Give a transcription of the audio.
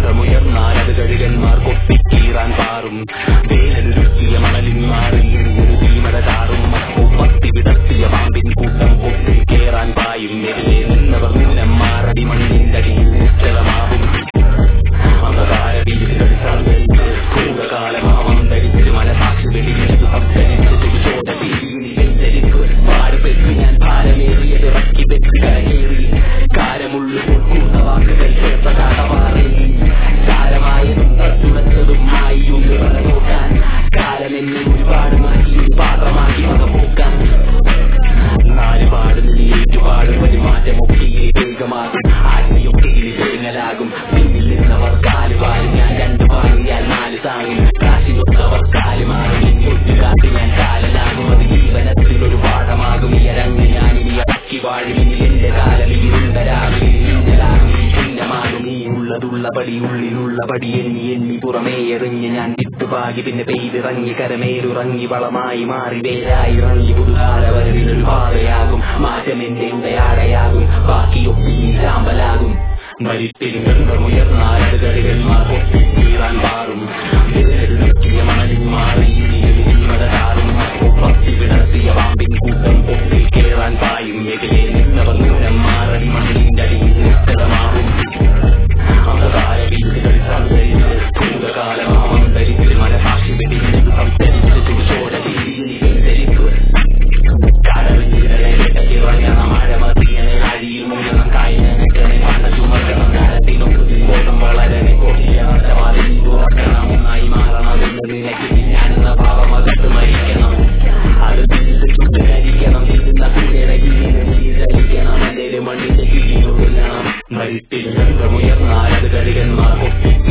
ഗന്ധമുയർന്നാൽ അത് കഴുകന്മാർ കൊത്തിക്കീറാൻ പാറും വേനലുരുക്കിയ മണലിൻ മാറിൽ ഒരു തീമട ചാറും പത്തി വിടത്തിയ പാമ്പിൻ കൂട്ടം പൊട്ടി കേറാൻ പായും എതിരെ നിന്നവർ നിന്നെ മാറടി മണ്ണിന്റെ അടിയിൽ നിശ്ചലമാവും അന്ധകാര വീടുകൾ സർവ്വത്ത് ഭൂതകാലമാവം ധരിച്ച് മനസാക്ഷി വെടിഞ്ഞത് സംസ്കരിച്ച് ചോദ തീരുവിളി വെഞ്ചരിപ്പ് പാടുപെട്ട് ഞാൻ ഭാരമേറിയത് ഇറക്കി വെച്ച് കരകേറി കാരമുള്ളു കൊടുക്കുന്ന വാക്കുകൾ ചേർത്ത കാട്ടമാറി കാലമായതും തട്ടുടച്ചതും മായി ഒന്ന് നോക്കാൻ കാലം എന്നെ ഒരുപാട് മാറ്റി ഒരു പാത്രമാക്കി വകപോക്കാൻ നാലുപാട് നീറ്റുപാട് പരിമാറ്റമൊക്കെയെ വേഗമാകും ആജ്ഞയൊക്കെയിൽ തേങ്ങലാകും പിന്നിൽ നിന്നവർ കാലുപാട് ഞാൻ രണ്ടു പാടിയാൽ നാല് താങ്ങും കാശിനൊത്തവർ കാലുമാറി ഒറ്റുകാട്ട് ഞാൻ കാലനാകും അത് ജീവനത്തിൽ ഒരു പാഠമാകും ഈ അരങ്ങ് ഞാൻ ഇനി അടക്കി വാഴും ഇനി എന്റെ കാലം ഇരുണ്ടരാകും ഇന്നലാകും ചിഹ്നമാകും നീ ഉള്ളതുള്ള പടി ഉള്ളിലുള്ള പടി എണ്ണി എണ്ണി പുറമേ എറിഞ്ഞ് ഞാൻ വിട്ടുപാകി പിന്നെ പെയ്തിറങ്ങി കരമേലുറങ്ങി വളമായി മാറി വേരായി ഇറങ്ങി പുതുകാല വരവിൽ ഒരു പാതയാകും മാറ്റം എന്റെ ഉടയാടയാകും ബാക്കിയൊക്കെ ഈ ചാമ്പലാകും മരിത്തിൽ ഗന്ധമുയർന്നാൽ അത് കരുകന്മാർ പൊട്ടിക്കീറാൻ പാറും വിരലുക്കിയ മണലിൻ മാറി ചാറും പത്തി വിടർത്തിയ പാമ്പിൻ കൂട്ടം പൊട്ടി കേറാൻ പായും എതിരെ നിന്നവർ നിന്നം മാറടി മണ്ണിന്റെ അടിയിൽ നിശ്ചലമാകും അന്ധകാര വീടുകൾ സംസരിച്ച് ഭൂതകാലമാവം ധരിച്ച് മനസാക്ഷി വെടിഞ്ഞ് സംസരിച്ച് ചുടിച്ചോര രീതിയിൽ വെഞ്ചരിപ്പ് കടലിറങ്ങണം മഴമതിയനെ അഴിയിൽ മുങ്ങണം കായിനെ പണ്ട ചുമക്കണം കാലത്തിനൊക്കെ ബോധം വളരണെ കൊടിയാട്ടവാതിൽ തുറക്കണം ഒന്നായി മാറണം എന്ന് നിനക്ക് ഞാനെന്ന ഭാവം അകത്ത് മരിക്കണം അത് തിരിച്ച് ചുട്ടുകരിക്കണം തിരുന്ന കുഞ്ഞിറങ്ങിക്കണം എന്റെ മണ്ണിന്റെ കീഴിൽ മരിത്തിൽ ഗന്ധമുയർന്നാൽ അത് കഴുകന്മാർ കൊത്തി